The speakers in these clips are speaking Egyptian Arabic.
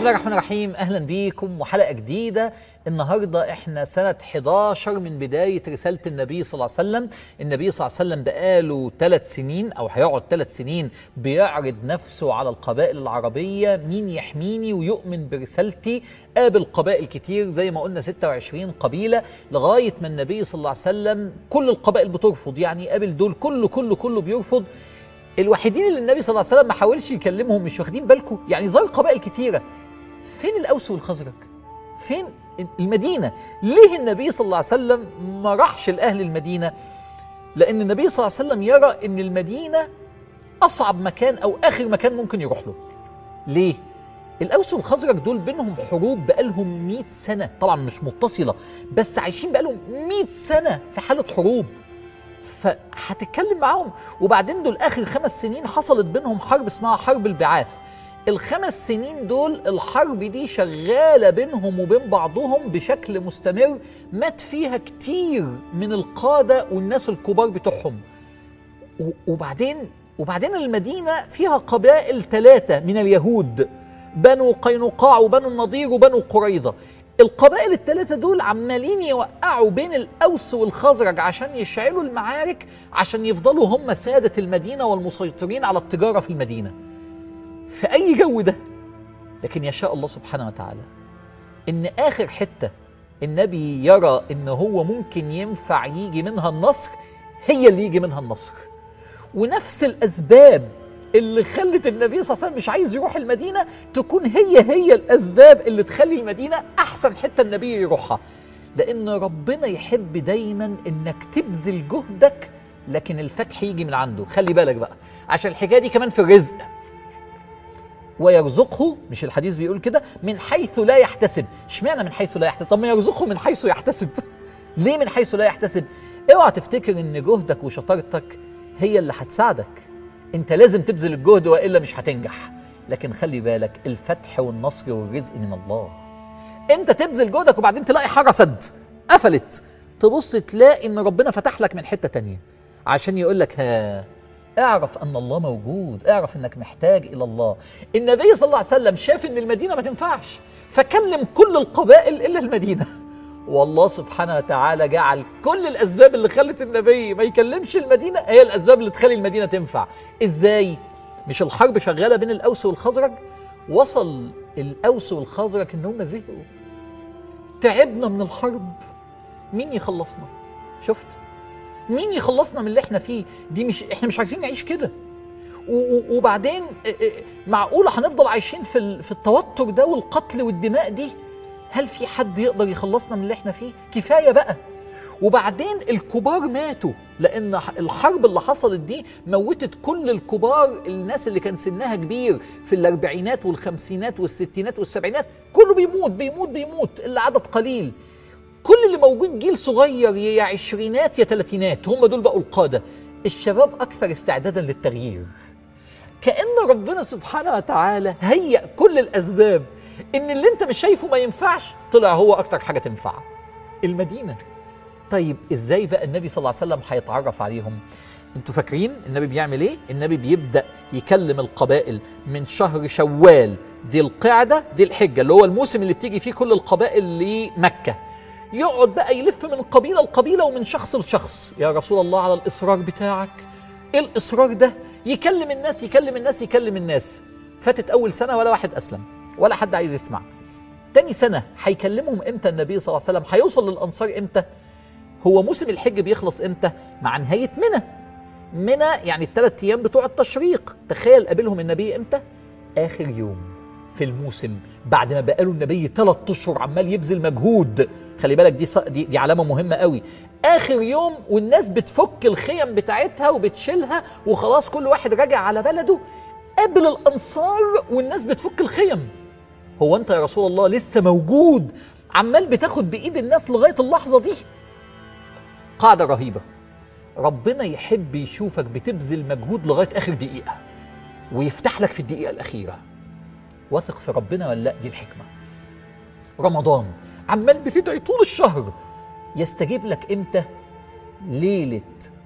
الله الرحمن الرحيم اهلا بيكم وحلقه جديده النهارده احنا سنه 11 من بدايه رساله النبي صلى الله عليه وسلم النبي صلى الله عليه وسلم بقاله ثلاث سنين او هيقعد ثلاث سنين بيعرض نفسه على القبائل العربيه مين يحميني ويؤمن برسالتي قابل قبائل كتير زي ما قلنا 26 قبيله لغايه ما النبي صلى الله عليه وسلم كل القبائل بترفض يعني قابل دول كله كله كله بيرفض الوحيدين اللي النبي صلى الله عليه وسلم ما حاولش يكلمهم مش واخدين بالكم يعني ظهر قبائل كتيره فين الاوس والخزرج فين المدينه ليه النبي صلى الله عليه وسلم ما راحش لاهل المدينه لان النبي صلى الله عليه وسلم يرى ان المدينه اصعب مكان او اخر مكان ممكن يروح له ليه الاوس والخزرج دول بينهم حروب بقالهم 100 سنه طبعا مش متصله بس عايشين بقالهم 100 سنه في حاله حروب فهتتكلم معاهم وبعدين دول اخر خمس سنين حصلت بينهم حرب اسمها حرب البعاث الخمس سنين دول الحرب دي شغاله بينهم وبين بعضهم بشكل مستمر مات فيها كتير من القاده والناس الكبار بتوعهم و- وبعدين وبعدين المدينه فيها قبائل ثلاثه من اليهود بنو قينقاع وبنو النضير وبنو قريظه القبائل الثلاثة دول عمالين يوقعوا بين الأوس والخزرج عشان يشعلوا المعارك عشان يفضلوا هم سادة المدينة والمسيطرين على التجارة في المدينة في أي جو ده لكن يشاء الله سبحانه وتعالى إن آخر حتة النبي يرى إن هو ممكن ينفع يجي منها النصر هي اللي يجي منها النصر ونفس الأسباب اللي خلت النبي صلى الله عليه وسلم مش عايز يروح المدينة تكون هي هي الأسباب اللي تخلي المدينة أحسن حتة النبي يروحها لأن ربنا يحب دايما إنك تبذل جهدك لكن الفتح يجي من عنده خلي بالك بقى عشان الحكاية دي كمان في الرزق ويرزقه مش الحديث بيقول كده من حيث لا يحتسب اشمعنى من حيث لا يحتسب طب ما يرزقه من حيث يحتسب ليه من حيث لا يحتسب اوعى تفتكر ان جهدك وشطارتك هي اللي هتساعدك انت لازم تبذل الجهد والا مش هتنجح لكن خلي بالك الفتح والنصر والرزق من الله انت تبذل جهدك وبعدين تلاقي حاجه سد قفلت تبص تلاقي ان ربنا فتح لك من حته تانية عشان يقول لك ها اعرف ان الله موجود اعرف انك محتاج الى الله النبي صلى الله عليه وسلم شاف ان المدينه ما تنفعش فكلم كل القبائل الا المدينه والله سبحانه وتعالى جعل كل الاسباب اللي خلت النبي ما يكلمش المدينه هي الاسباب اللي تخلي المدينه تنفع ازاي مش الحرب شغاله بين الاوس والخزرج وصل الاوس والخزرج ان هم زهقوا تعبنا من الحرب مين يخلصنا شفت مين يخلصنا من اللي احنا فيه دي مش احنا مش عارفين نعيش كده و- و- وبعدين اه، اه، معقوله هنفضل عايشين في ال- في التوتر ده والقتل والدماء دي هل في حد يقدر يخلصنا من اللي احنا فيه كفايه بقى وبعدين الكبار ماتوا لان ح- الحرب اللي حصلت دي موتت كل الكبار الناس اللي كان سنها كبير في الاربعينات والخمسينات والستينات والسبعينات كله بيموت بيموت بيموت الا عدد قليل كل اللي موجود جيل صغير يا عشرينات يا تلاتينات هم دول بقوا القاده الشباب اكثر استعدادا للتغيير كأن ربنا سبحانه وتعالى هيأ كل الأسباب إن اللي أنت مش شايفه ما ينفعش طلع هو أكتر حاجة تنفع المدينة طيب إزاي بقى النبي صلى الله عليه وسلم هيتعرف عليهم انتوا فاكرين النبي بيعمل ايه النبي بيبدأ يكلم القبائل من شهر شوال ذي القعدة ذي الحجة اللي هو الموسم اللي بتيجي فيه كل القبائل لمكة يقعد بقى يلف من قبيلة لقبيلة ومن شخص لشخص يا رسول الله على الإصرار بتاعك ايه الاصرار ده يكلم الناس يكلم الناس يكلم الناس فاتت اول سنه ولا واحد اسلم ولا حد عايز يسمع تاني سنه هيكلمهم امتى النبي صلى الله عليه وسلم هيوصل للانصار امتى هو موسم الحج بيخلص امتى مع نهايه منى منى يعني الثلاث ايام بتوع التشريق تخيل قابلهم النبي امتى اخر يوم في الموسم بعد ما بقاله النبي ثلاث اشهر عمال يبذل مجهود خلي بالك دي, ص- دي دي علامه مهمه قوي اخر يوم والناس بتفك الخيم بتاعتها وبتشيلها وخلاص كل واحد راجع على بلده قابل الانصار والناس بتفك الخيم هو انت يا رسول الله لسه موجود عمال بتاخد بايد الناس لغايه اللحظه دي قاعده رهيبه ربنا يحب يشوفك بتبذل مجهود لغايه اخر دقيقه ويفتح لك في الدقيقه الاخيره واثق في ربنا ولا لا دي الحكمه رمضان عمال بتدعي طول الشهر يستجيب لك امتى ليله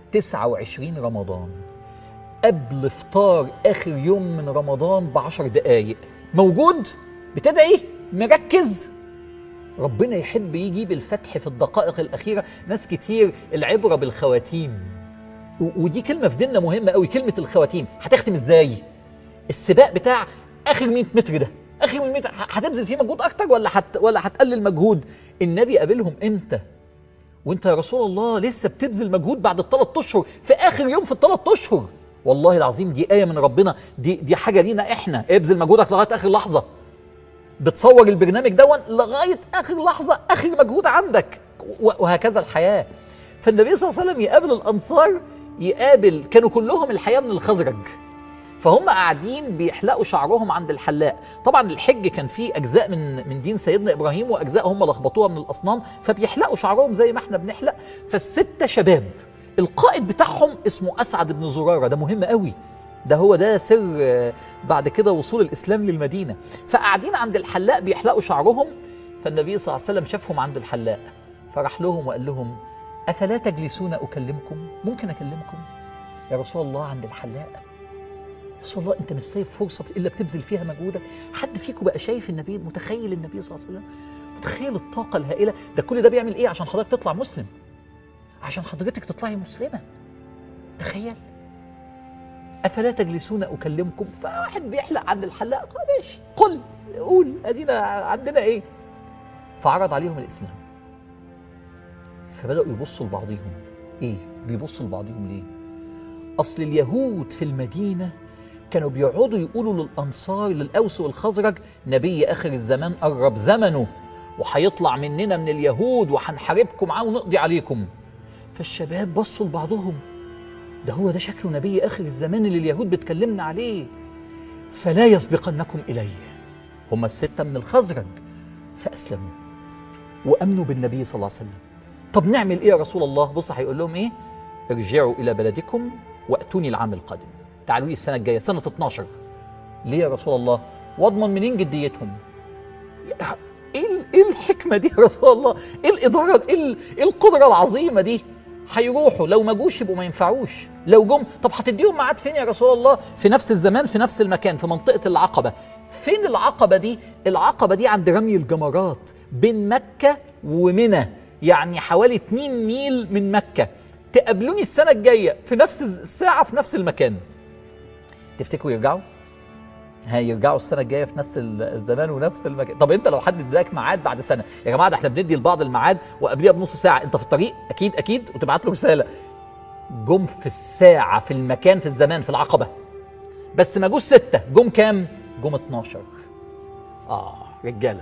29 رمضان قبل فطار اخر يوم من رمضان بعشر دقايق موجود بتدعي مركز ربنا يحب يجيب الفتح في الدقائق الأخيرة ناس كتير العبرة بالخواتيم و- ودي كلمة في ديننا مهمة قوي كلمة الخواتيم هتختم ازاي السباق بتاع آخر 100 متر ده آخر 100 متر ه- هتبذل فيه مجهود أكتر ولا هت ولا هتقلل مجهود النبي قابلهم امتى وانت يا رسول الله لسه بتبذل مجهود بعد الثلاث اشهر في اخر يوم في الثلاث اشهر والله العظيم دي ايه من ربنا دي دي حاجه لينا احنا ابذل مجهودك لغايه اخر لحظه بتصور البرنامج دون لغايه اخر لحظه اخر مجهود عندك و- وهكذا الحياه فالنبي صلى الله عليه وسلم يقابل الانصار يقابل كانوا كلهم الحياه من الخزرج فهم قاعدين بيحلقوا شعرهم عند الحلاق طبعا الحج كان فيه اجزاء من من دين سيدنا ابراهيم واجزاء هم لخبطوها من الاصنام فبيحلقوا شعرهم زي ما احنا بنحلق فالسته شباب القائد بتاعهم اسمه اسعد بن زراره ده مهم قوي ده هو ده سر آه، بعد كده وصول الاسلام للمدينه فقاعدين عند الحلاق بيحلقوا شعرهم فالنبي صلى الله عليه وسلم شافهم عند الحلاق فراح لهم وقال لهم افلا تجلسون اكلمكم ممكن اكلمكم يا رسول الله عند الحلاق رسول الله انت مش سايب فرصه الا بتبذل فيها مجهودك حد فيكم بقى شايف النبي متخيل النبي صلى الله عليه وسلم متخيل الطاقه الهائله ده كل ده بيعمل ايه عشان حضرتك تطلع مسلم عشان حضرتك تطلعي مسلمه تخيل افلا تجلسون اكلمكم فواحد بيحلق عند الحلاق قال ماشي قل قول ادينا عندنا ايه فعرض عليهم الاسلام فبداوا يبصوا لبعضهم ايه بيبصوا لبعضهم ليه اصل اليهود في المدينه كانوا بيقعدوا يقولوا للانصار للاوس والخزرج نبي اخر الزمان قرب زمنه وهيطلع مننا من اليهود وهنحاربكم معاه ونقضي عليكم فالشباب بصوا لبعضهم ده هو ده شكله نبي اخر الزمان اللي اليهود بتكلمنا عليه فلا يسبقنكم اليه هم السته من الخزرج فاسلموا وامنوا بالنبي صلى الله عليه وسلم طب نعمل ايه يا رسول الله بص هيقول لهم ايه ارجعوا الى بلدكم واتوني العام القادم تعالوا لي السنه الجايه سنه 12 ليه يا رسول الله واضمن منين جديتهم ايه ال- ايه الحكمه دي يا رسول الله ايه الاداره ايه ال- إيه القدره العظيمه دي هيروحوا لو ما جوش يبقوا ما ينفعوش لو جم طب هتديهم ميعاد فين يا رسول الله في نفس الزمان في نفس المكان في منطقه العقبه فين العقبه دي العقبه دي عند رمي الجمرات بين مكه ومنى يعني حوالي 2 ميل من مكه تقابلوني السنه الجايه في نفس الساعه في نفس المكان تفتكروا يرجعوا هيرجعوا السنه الجايه في نفس ال- الزمان ونفس المكان طب انت لو حد اداك ميعاد بعد سنه يا جماعه ده احنا بندي لبعض الميعاد وقبليها بنص ساعه انت في الطريق اكيد اكيد وتبعت له رساله جم في الساعه في المكان في الزمان في العقبه بس ما جوش سته جم كام جم 12 اه رجاله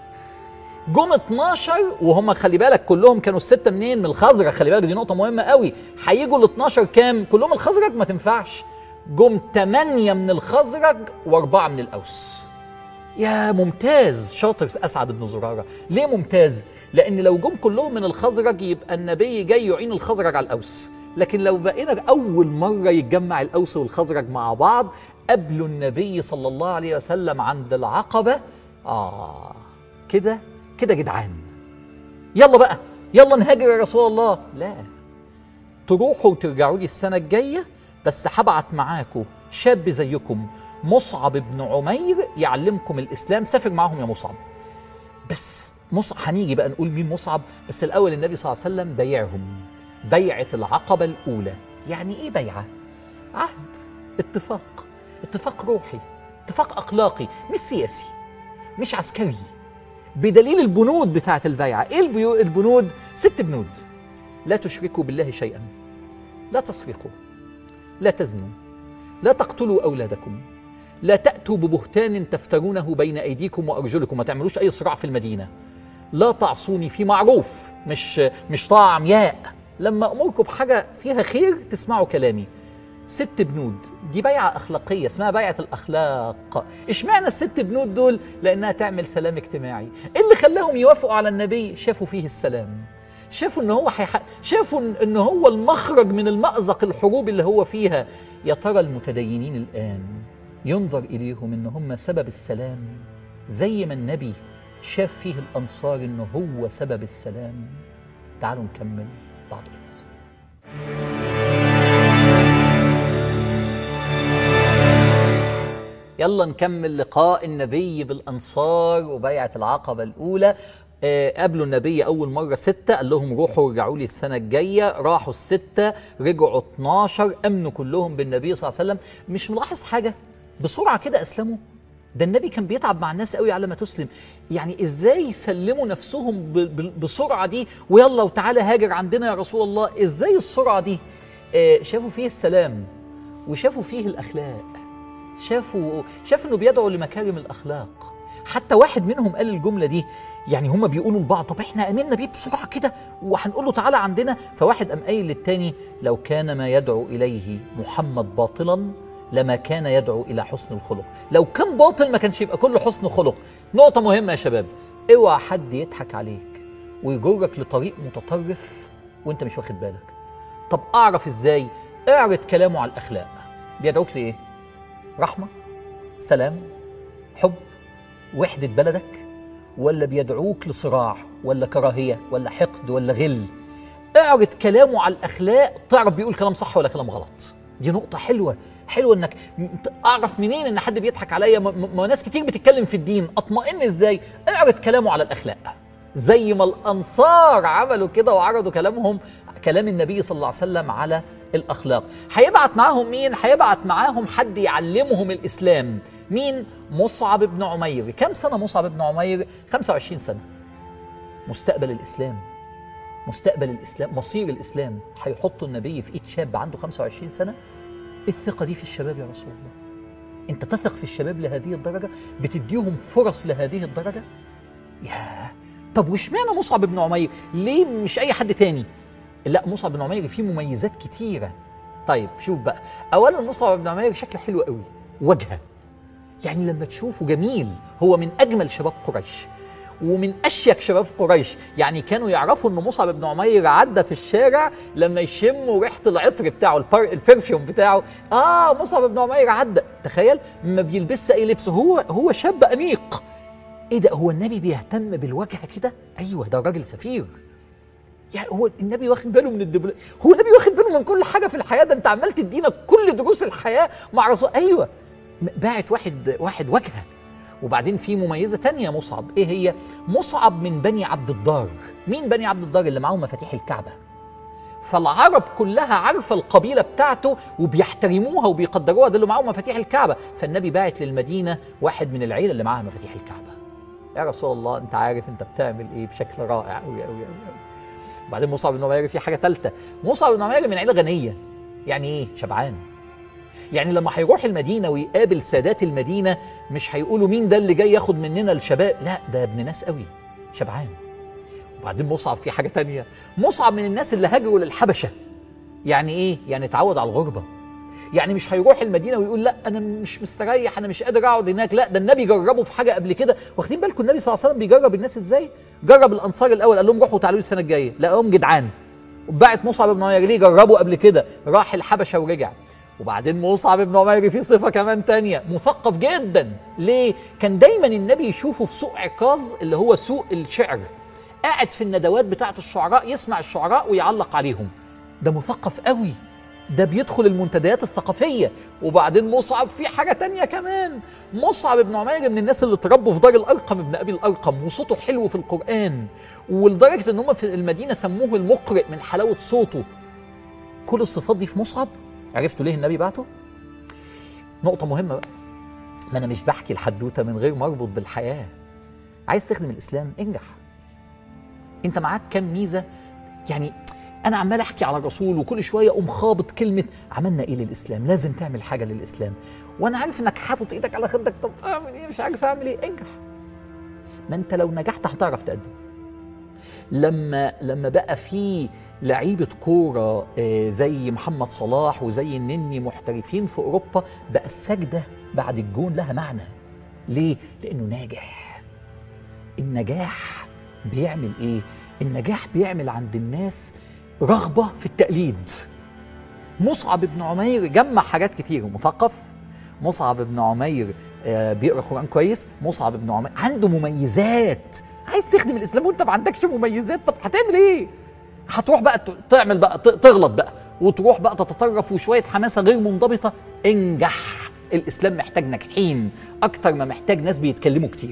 جم 12 وهم خلي بالك كلهم كانوا السته منين من الخزرج خلي بالك دي نقطه مهمه قوي هيجوا ال 12 كام كلهم الخزرج ما تنفعش جم 8 من الخزرج واربعه من الاوس يا ممتاز شاطر اسعد بن زراره ليه ممتاز لان لو جم كلهم من الخزرج يبقى النبي جاي يعين الخزرج على الاوس لكن لو بقينا اول مره يتجمع الاوس والخزرج مع بعض قبلوا النبي صلى الله عليه وسلم عند العقبه اه كده كده جدعان يلا بقى يلا نهاجر يا رسول الله لا تروحوا وترجعوا لي السنه الجايه بس هبعت معاكم شاب زيكم مصعب بن عمير يعلمكم الاسلام سافر معاهم يا مصعب بس مصعب هنيجي بقى نقول مين مصعب بس الاول النبي صلى الله عليه وسلم بيعهم بيعه العقبه الاولى يعني ايه بيعه عهد اتفاق اتفاق روحي اتفاق اخلاقي مش سياسي مش عسكري بدليل البنود بتاعه البيعه ايه البيو- البنود ست بنود لا تشركوا بالله شيئا لا تسرقوا لا تزنوا لا تقتلوا اولادكم لا تاتوا ببهتان تفترونه بين ايديكم وارجلكم ما تعملوش اي صراع في المدينه لا تعصوني في معروف مش مش طاعه عمياء لما امركم بحاجه فيها خير تسمعوا كلامي ست بنود دي بيعة أخلاقية اسمها بيعة الأخلاق إشمعنى الست بنود دول لأنها تعمل سلام اجتماعي إيه اللي خلاهم يوافقوا على النبي شافوا فيه السلام شافوا ان هو حيح... شافوا إن- ان هو المخرج من المأزق الحروب اللي هو فيها يا ترى المتدينين الآن ينظر إليهم ان هم سبب السلام زي ما النبي شاف فيه الأنصار ان هو سبب السلام تعالوا نكمل بعد الفاصل يلا نكمل لقاء النبي بالأنصار وبيعة العقبة الأولى آه، قابلوا النبي أول مرة ستة قال لهم روحوا رجعوا لي السنة الجاية راحوا الستة رجعوا 12 أمنوا كلهم بالنبي صلى الله عليه وسلم مش ملاحظ حاجة بسرعة كده أسلموا ده النبي كان بيتعب مع الناس قوي على ما تسلم يعني ازاي يسلموا نفسهم ب- ب- بسرعه دي ويلا وتعالى هاجر عندنا يا رسول الله ازاي السرعه دي آه، شافوا فيه السلام وشافوا فيه الاخلاق شافوا شاف انه بيدعو لمكارم الاخلاق حتى واحد منهم قال الجمله دي يعني هم بيقولوا لبعض طب احنا امنا بيه بسرعه كده وهنقول له تعالى عندنا فواحد قام قايل للتاني لو كان ما يدعو اليه محمد باطلا لما كان يدعو الى حسن الخلق لو كان باطل ما كانش يبقى كله حسن خلق نقطه مهمه يا شباب اوعى حد يضحك عليك ويجرك لطريق متطرف وانت مش واخد بالك طب اعرف ازاي اعرض كلامه على الاخلاق بيدعوك لايه رحمه سلام حب وحده بلدك ولا بيدعوك لصراع ولا كراهيه ولا حقد ولا غل اعرض كلامه على الاخلاق تعرف بيقول كلام صح ولا كلام غلط دي نقطة حلوة حلوة انك م- اعرف منين ان حد بيضحك عليا ما- ما ما ناس كتير بتتكلم في الدين اطمئن ازاي اعرض كلامه على الاخلاق زي ما الانصار عملوا كده وعرضوا كلامهم كلام النبي صلى الله عليه وسلم على الاخلاق هيبعت معاهم مين هيبعت معاهم حد يعلمهم الاسلام مين مصعب بن عمير كم سنة مصعب بن عمير 25 سنة مستقبل الاسلام مستقبل الاسلام مصير الاسلام هيحطوا النبي في ايد شاب عنده 25 سنه إيه الثقه دي في الشباب يا رسول الله انت تثق في الشباب لهذه الدرجه بتديهم فرص لهذه الدرجه ياه طب واشمعنى مصعب بن عمير ليه مش اي حد تاني لا مصعب بن عمير فيه مميزات كتيره طيب شوف بقى اولا مصعب بن عمير شكله حلو قوي وجهه يعني لما تشوفه جميل هو من اجمل شباب قريش ومن اشيك شباب قريش يعني كانوا يعرفوا ان مصعب بن عمير عدى في الشارع لما يشموا ريحه العطر بتاعه البر البرفيوم بتاعه اه مصعب بن عمير عدى تخيل ما بيلبسش اي لبس هو هو شاب انيق ايه ده هو النبي بيهتم بالوجه كده ايوه ده راجل سفير يعني هو النبي واخد باله من الدبل هو النبي واخد باله من كل حاجه في الحياه ده انت عمال تدينا كل دروس الحياه مع رسول ايوه باعت واحد واحد وجهه وبعدين في مميزه تانية مصعب ايه هي مصعب من بني عبد الدار مين بني عبد الدار اللي معاهم مفاتيح الكعبه فالعرب كلها عارفه القبيله بتاعته وبيحترموها وبيقدروها ده اللي معاهم مفاتيح الكعبه فالنبي باعت للمدينه واحد من العيله اللي معاها مفاتيح الكعبه يا رسول الله انت عارف انت بتعمل ايه بشكل رائع قوي قوي قوي وبعدين مصعب بن عمير في حاجه ثالثه مصعب بن عمير من عيله غنيه يعني ايه شبعان يعني لما هيروح المدينة ويقابل سادات المدينة مش هيقولوا مين ده اللي جاي ياخد مننا الشباب لا ده ابن ناس قوي شبعان وبعدين مصعب في حاجة تانية مصعب من الناس اللي هاجروا للحبشة يعني ايه يعني اتعود على الغربة يعني مش هيروح المدينة ويقول لا أنا مش مستريح أنا مش قادر أقعد هناك لا ده النبي جربه في حاجة قبل كده واخدين بالكم النبي صلى الله عليه وسلم بيجرب الناس إزاي جرب الأنصار الأول قال لهم روحوا تعالوا لي السنة الجاية لقاهم جدعان وبعت مصعب بن عمير ليه جربوا قبل كده راح الحبشة ورجع وبعدين مصعب بن عمير في صفة كمان تانية مثقف جدا ليه؟ كان دايما النبي يشوفه في سوق عكاظ اللي هو سوق الشعر قاعد في الندوات بتاعة الشعراء يسمع الشعراء ويعلق عليهم ده مثقف قوي ده بيدخل المنتديات الثقافية وبعدين مصعب في حاجة تانية كمان مصعب بن عمير من الناس اللي اتربوا في دار الأرقم ابن أبي الأرقم وصوته حلو في القرآن ولدرجة إن هم في المدينة سموه المقرئ من حلاوة صوته كل الصفات دي في مصعب عرفتوا ليه النبي بعته؟ نقطة مهمة بقى ما أنا مش بحكي الحدوتة من غير ما أربط بالحياة عايز تخدم الإسلام انجح أنت معاك كام ميزة يعني أنا عمال أحكي على الرسول وكل شوية أقوم خابط كلمة عملنا إيه للإسلام لازم تعمل حاجة للإسلام وأنا عارف إنك حاطط إيدك على خدك طب أعمل إيه مش عارف أعمل إيه انجح ما أنت لو نجحت هتعرف تقدم لما لما بقى في لعيبه كوره آه، زي محمد صلاح وزي النني محترفين في اوروبا بقى السجده بعد الجون لها معنى ليه لانه ناجح النجاح بيعمل ايه النجاح بيعمل عند الناس رغبه في التقليد مصعب بن عمير جمع حاجات كتير مثقف مصعب بن عمير آه، بيقرا قران كويس مصعب بن عمير عنده مميزات عايز تخدم الاسلام وانت ما عندكش مميزات طب هتعمل ايه هتروح بقى ت- تعمل بقى ت- تغلط بقى وتروح بقى تتطرف وشويه حماسه غير منضبطه انجح الاسلام محتاج ناجحين اكتر ما محتاج ناس بيتكلموا كتير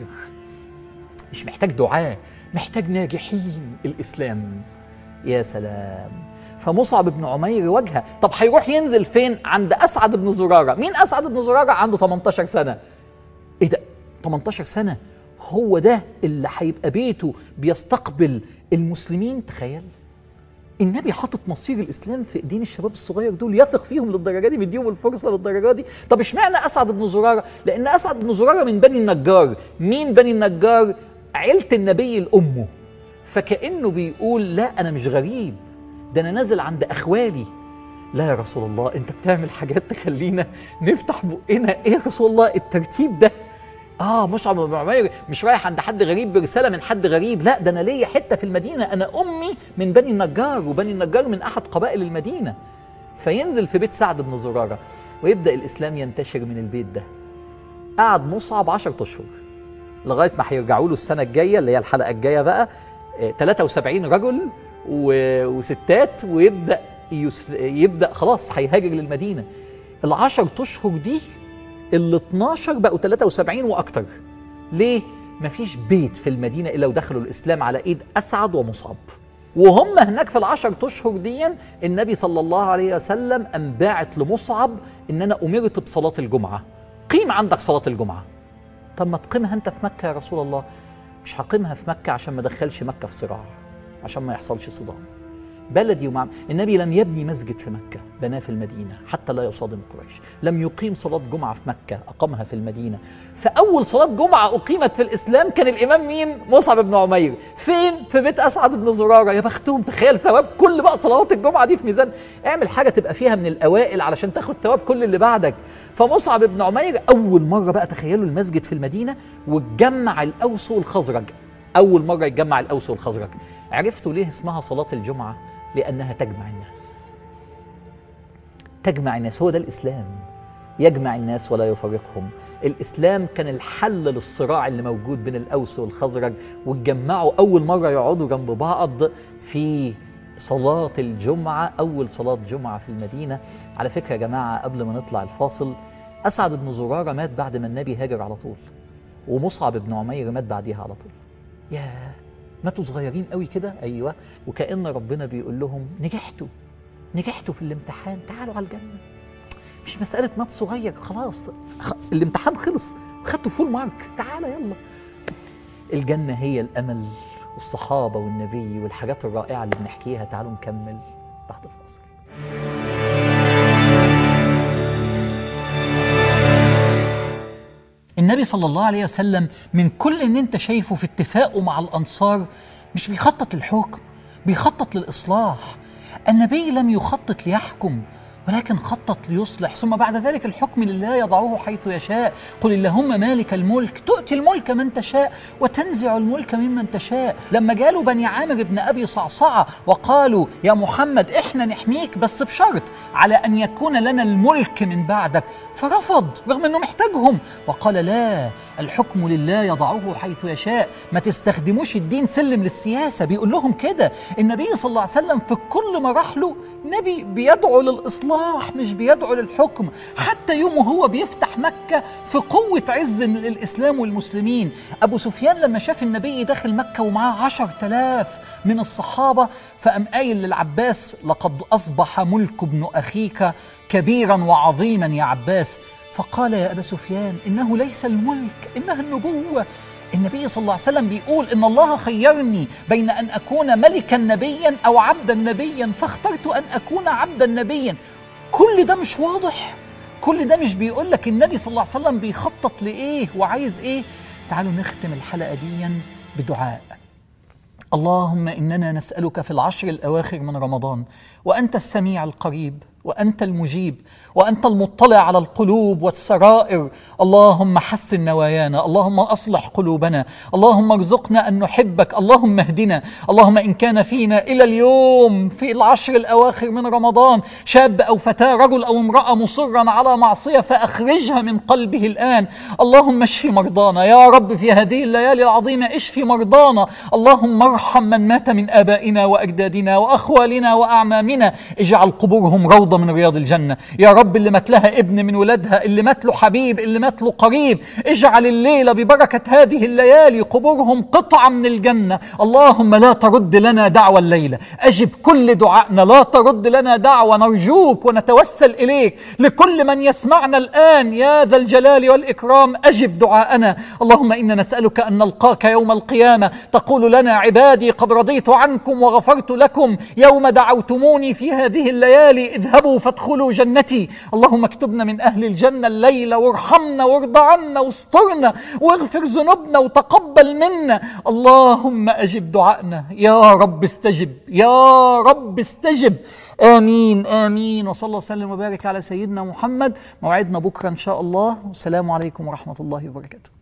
مش محتاج دعاة محتاج ناجحين الاسلام يا سلام فمصعب بن عمير واجهه طب هيروح ينزل فين عند اسعد بن زراره مين اسعد بن زراره عنده 18 سنه ايه ده 18 سنه هو ده اللي هيبقى بيته بيستقبل المسلمين تخيل النبي حاطط مصير الاسلام في ايدين الشباب الصغير دول يثق فيهم للدرجه دي بيديهم الفرصه للدرجه دي طب اشمعنى اسعد بن زراره لان اسعد بن زراره من بني النجار مين بني النجار عيله النبي لامه فكانه بيقول لا انا مش غريب ده انا نازل عند اخوالي لا يا رسول الله انت بتعمل حاجات تخلينا نفتح بقنا ايه يا رسول الله الترتيب ده اه مصعب بن عمير مش رايح عند حد غريب برساله من حد غريب لا ده انا ليا حته في المدينه انا امي من بني النجار وبني النجار من احد قبائل المدينه فينزل في بيت سعد بن زراره ويبدا الاسلام ينتشر من البيت ده قعد مصعب 10 اشهر لغايه ما هيرجعوا له السنه الجايه اللي هي الحلقه الجايه بقى آه، 73 رجل و- وستات ويبدا يس... يبدا خلاص هيهاجر للمدينه العشر اشهر دي ال 12 بقوا 73 واكتر ليه؟ مفيش بيت في المدينه الا ودخلوا الاسلام على ايد اسعد ومصعب وهم هناك في العشر اشهر دي النبي صلى الله عليه وسلم قام باعت لمصعب ان انا امرت بصلاه الجمعه قيم عندك صلاه الجمعه طب ما تقيمها انت في مكه يا رسول الله مش هقيمها في مكه عشان ما ادخلش مكه في صراع عشان ما يحصلش صدام بلدي ومع النبي لم يبني مسجد في مكة بناه في المدينة حتى لا يصادم قريش لم يقيم صلاة جمعة في مكة أقامها في المدينة فأول صلاة جمعة أقيمت في الإسلام كان الإمام مين؟ مصعب بن عمير فين؟ في بيت أسعد بن زرارة يا بختهم تخيل ثواب كل بقى صلوات الجمعة دي في ميزان اعمل حاجة تبقى فيها من الأوائل علشان تاخد ثواب كل اللي بعدك فمصعب بن عمير أول مرة بقى تخيلوا المسجد في المدينة واتجمع الأوس والخزرج أول مرة يتجمع الأوس والخزرج عرفتوا ليه اسمها صلاة الجمعة؟ لأنها تجمع الناس تجمع الناس هو ده الإسلام يجمع الناس ولا يفرقهم الإسلام كان الحل للصراع اللي موجود بين الأوس والخزرج واتجمعوا أول مرة يقعدوا جنب بعض في صلاة الجمعة أول صلاة جمعة في المدينة على فكرة يا جماعة قبل ما نطلع الفاصل أسعد بن زرارة مات بعد ما النبي هاجر على طول ومصعب بن عمير مات بعديها على طول ياه ماتوا صغيرين قوي كده ايوه وكأن ربنا بيقول لهم نجحتوا نجحتوا في الامتحان تعالوا على الجنه مش مسألة مات صغير خلاص خ... الامتحان خلص خدتوا فول مارك تعالى يلا الجنة هي الأمل والصحابة والنبي والحاجات الرائعة اللي بنحكيها تعالوا نكمل بعد الفاصل النبي صلى الله عليه وسلم من كل ان انت شايفه في اتفاقه مع الانصار مش بيخطط للحكم بيخطط للاصلاح النبي لم يخطط ليحكم ولكن خطط ليصلح ثم بعد ذلك الحكم لله يضعه حيث يشاء قل اللهم مالك الملك تؤتي الملك من تشاء وتنزع الملك ممن تشاء لما جالوا بني عامر بن ابي صعصعه وقالوا يا محمد احنا نحميك بس بشرط على ان يكون لنا الملك من بعدك فرفض رغم انه محتاجهم وقال لا الحكم لله يضعه حيث يشاء ما تستخدموش الدين سلم للسياسه بيقول لهم كده النبي صلى الله عليه وسلم في كل مراحله نبي بيدعو للاصلاح مش بيدعو للحكم حتى يومه هو بيفتح مكه في قوه عز الاسلام والمسلمين ابو سفيان لما شاف النبي داخل مكه ومعاه عشر تلاف من الصحابه فقام قايل للعباس لقد اصبح ملك ابن اخيك كبيرا وعظيما يا عباس فقال يا ابا سفيان انه ليس الملك انها النبوه النبي صلى الله عليه وسلم بيقول ان الله خيرني بين ان اكون ملكا نبيا او عبدا نبيا فاخترت ان اكون عبدا نبيا كل ده مش واضح كل ده مش بيقول لك النبي صلى الله عليه وسلم بيخطط لايه وعايز ايه تعالوا نختم الحلقه دي بدعاء اللهم اننا نسالك في العشر الاواخر من رمضان وانت السميع القريب وانت المجيب وانت المطلع على القلوب والسرائر اللهم حسن نوايانا اللهم اصلح قلوبنا اللهم ارزقنا ان نحبك اللهم اهدنا اللهم ان كان فينا الى اليوم في العشر الاواخر من رمضان شاب او فتاه رجل او امراه مصرا على معصيه فاخرجها من قلبه الان اللهم اشف مرضانا يا رب في هذه الليالي العظيمه اشف مرضانا اللهم ارحم من مات من ابائنا واجدادنا واخوالنا واعمامنا اجعل قبورهم روضه روضة من رياض الجنة يا رب اللي مات لها ابن من ولادها اللي مات له حبيب اللي مات له قريب اجعل الليلة ببركة هذه الليالي قبورهم قطعة من الجنة اللهم لا ترد لنا دعوة الليلة أجب كل دعائنا لا ترد لنا دعوة نرجوك ونتوسل إليك لكل من يسمعنا الآن يا ذا الجلال والإكرام أجب دعاءنا اللهم إنا نسألك أن نلقاك يوم القيامة تقول لنا عبادي قد رضيت عنكم وغفرت لكم يوم دعوتموني في هذه الليالي اذهبوا فادخلوا جنتي اللهم اكتبنا من أهل الجنة الليلة وارحمنا وارض عنا واسترنا واغفر ذنوبنا وتقبل منا اللهم أجب دعائنا يا رب استجب يا رب استجب آمين آمين وصلى الله وسلم وبارك على سيدنا محمد موعدنا بكرة إن شاء الله والسلام عليكم ورحمة الله وبركاته